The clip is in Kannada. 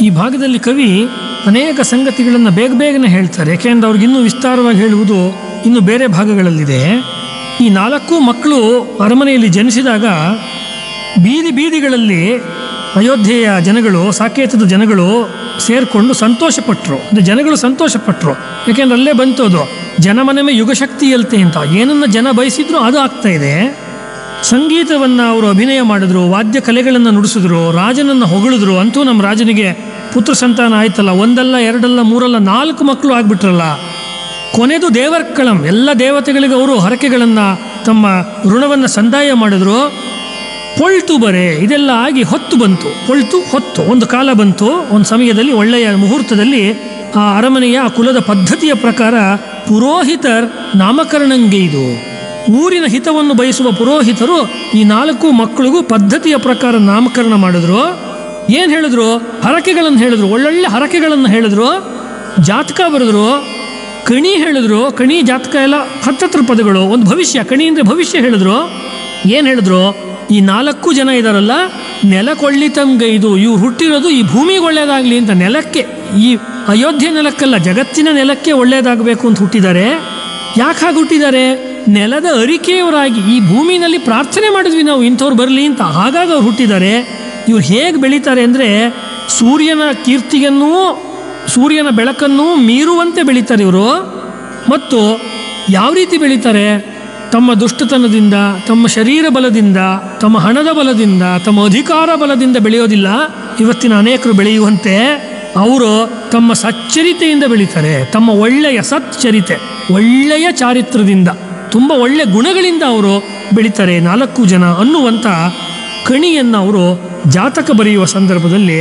ಈ ಭಾಗದಲ್ಲಿ ಕವಿ ಅನೇಕ ಸಂಗತಿಗಳನ್ನು ಬೇಗ ಬೇಗನೆ ಹೇಳ್ತಾರೆ ಯಾಕೆಂದ್ರೆ ಅವ್ರಿಗೆ ಇನ್ನೂ ವಿಸ್ತಾರವಾಗಿ ಹೇಳುವುದು ಇನ್ನು ಬೇರೆ ಭಾಗಗಳಲ್ಲಿದೆ ಈ ನಾಲ್ಕು ಮಕ್ಕಳು ಅರಮನೆಯಲ್ಲಿ ಜನಿಸಿದಾಗ ಬೀದಿ ಬೀದಿಗಳಲ್ಲಿ ಅಯೋಧ್ಯೆಯ ಜನಗಳು ಸಾಕೇತದ ಜನಗಳು ಸೇರಿಕೊಂಡು ಸಂತೋಷಪಟ್ಟರು ಅಂದರೆ ಜನಗಳು ಸಂತೋಷಪಟ್ಟರು ಯಾಕೆಂದ್ರೆ ಅಲ್ಲೇ ಬಂತು ಅದು ಜನಮನಮೆ ಯುಗಶಕ್ತಿ ಅಲ್ತೆ ಅಂತ ಏನನ್ನ ಜನ ಬಯಸಿದ್ರು ಅದು ಆಗ್ತಾ ಇದೆ ಸಂಗೀತವನ್ನು ಅವರು ಅಭಿನಯ ಮಾಡಿದ್ರು ವಾದ್ಯ ಕಲೆಗಳನ್ನು ನುಡಿಸಿದ್ರು ರಾಜನನ್ನು ಹೊಗಳಿದ್ರು ಅಂತೂ ನಮ್ಮ ರಾಜನಿಗೆ ಪುತ್ರ ಸಂತಾನ ಆಯ್ತಲ್ಲ ಒಂದಲ್ಲ ಎರಡಲ್ಲ ಮೂರಲ್ಲ ನಾಲ್ಕು ಮಕ್ಕಳು ಆಗ್ಬಿಟ್ರಲ್ಲ ಕೊನೆದು ದೇವರ್ಕಳಂ ಎಲ್ಲ ದೇವತೆಗಳಿಗೆ ಅವರು ಹರಕೆಗಳನ್ನು ತಮ್ಮ ಋಣವನ್ನು ಸಂದಾಯ ಮಾಡಿದ್ರು ಪೊಳ್ತು ಬರೆ ಇದೆಲ್ಲ ಆಗಿ ಹೊತ್ತು ಬಂತು ಪೊಳ್ತು ಹೊತ್ತು ಒಂದು ಕಾಲ ಬಂತು ಒಂದು ಸಮಯದಲ್ಲಿ ಒಳ್ಳೆಯ ಮುಹೂರ್ತದಲ್ಲಿ ಆ ಅರಮನೆಯ ಆ ಕುಲದ ಪದ್ಧತಿಯ ಪ್ರಕಾರ ಪುರೋಹಿತರ್ ನಾಮಕರಣಂಗೈದು ಊರಿನ ಹಿತವನ್ನು ಬಯಸುವ ಪುರೋಹಿತರು ಈ ನಾಲ್ಕು ಮಕ್ಕಳಿಗೂ ಪದ್ಧತಿಯ ಪ್ರಕಾರ ನಾಮಕರಣ ಮಾಡಿದ್ರು ಏನು ಹೇಳಿದ್ರು ಹರಕೆಗಳನ್ನು ಹೇಳಿದ್ರು ಒಳ್ಳೊಳ್ಳೆ ಹರಕೆಗಳನ್ನು ಹೇಳಿದ್ರು ಜಾತಕ ಬರೆದ್ರು ಕಣಿ ಹೇಳಿದ್ರು ಕಣಿ ಜಾತಕ ಎಲ್ಲ ಹತ್ತತ್ರ ಪದಗಳು ಒಂದು ಭವಿಷ್ಯ ಕಣಿ ಅಂದರೆ ಭವಿಷ್ಯ ಹೇಳಿದ್ರು ಏನು ಹೇಳಿದ್ರು ಈ ನಾಲ್ಕು ಜನ ಇದಾರಲ್ಲ ನೆಲಕೊಳ್ಳಿತಂಗೈದು ಇವ್ರು ಹುಟ್ಟಿರೋದು ಈ ಭೂಮಿಗೆ ಒಳ್ಳೇದಾಗಲಿ ಅಂತ ನೆಲಕ್ಕೆ ಈ ಅಯೋಧ್ಯೆ ನೆಲಕ್ಕಲ್ಲ ಜಗತ್ತಿನ ನೆಲಕ್ಕೆ ಒಳ್ಳೇದಾಗಬೇಕು ಅಂತ ಹುಟ್ಟಿದ್ದಾರೆ ಯಾಕೆ ಹಾಗೆ ಹುಟ್ಟಿದ್ದಾರೆ ನೆಲದ ಅರಿಕೆಯವರಾಗಿ ಈ ಭೂಮಿನಲ್ಲಿ ಪ್ರಾರ್ಥನೆ ಮಾಡಿದ್ವಿ ನಾವು ಇಂಥವ್ರು ಬರಲಿ ಅಂತ ಹಾಗಾಗಿ ಅವ್ರು ಹುಟ್ಟಿದ್ದಾರೆ ಇವ್ರು ಹೇಗೆ ಬೆಳೀತಾರೆ ಅಂದರೆ ಸೂರ್ಯನ ಕೀರ್ತಿಯನ್ನೂ ಸೂರ್ಯನ ಬೆಳಕನ್ನು ಮೀರುವಂತೆ ಬೆಳೀತಾರೆ ಇವರು ಮತ್ತು ಯಾವ ರೀತಿ ಬೆಳೀತಾರೆ ತಮ್ಮ ದುಷ್ಟತನದಿಂದ ತಮ್ಮ ಶರೀರ ಬಲದಿಂದ ತಮ್ಮ ಹಣದ ಬಲದಿಂದ ತಮ್ಮ ಅಧಿಕಾರ ಬಲದಿಂದ ಬೆಳೆಯೋದಿಲ್ಲ ಇವತ್ತಿನ ಅನೇಕರು ಬೆಳೆಯುವಂತೆ ಅವರು ತಮ್ಮ ಸಚ್ಚರಿತೆಯಿಂದ ಬೆಳೀತಾರೆ ತಮ್ಮ ಒಳ್ಳೆಯ ಸಚ್ಚರಿತೆ ಒಳ್ಳೆಯ ಚಾರಿತ್ರದಿಂದ ತುಂಬ ಒಳ್ಳೆಯ ಗುಣಗಳಿಂದ ಅವರು ಬೆಳೀತಾರೆ ನಾಲ್ಕು ಜನ ಅನ್ನುವಂಥ ಕಣಿಯನ್ನು ಅವರು ಜಾತಕ ಬರೆಯುವ ಸಂದರ್ಭದಲ್ಲಿ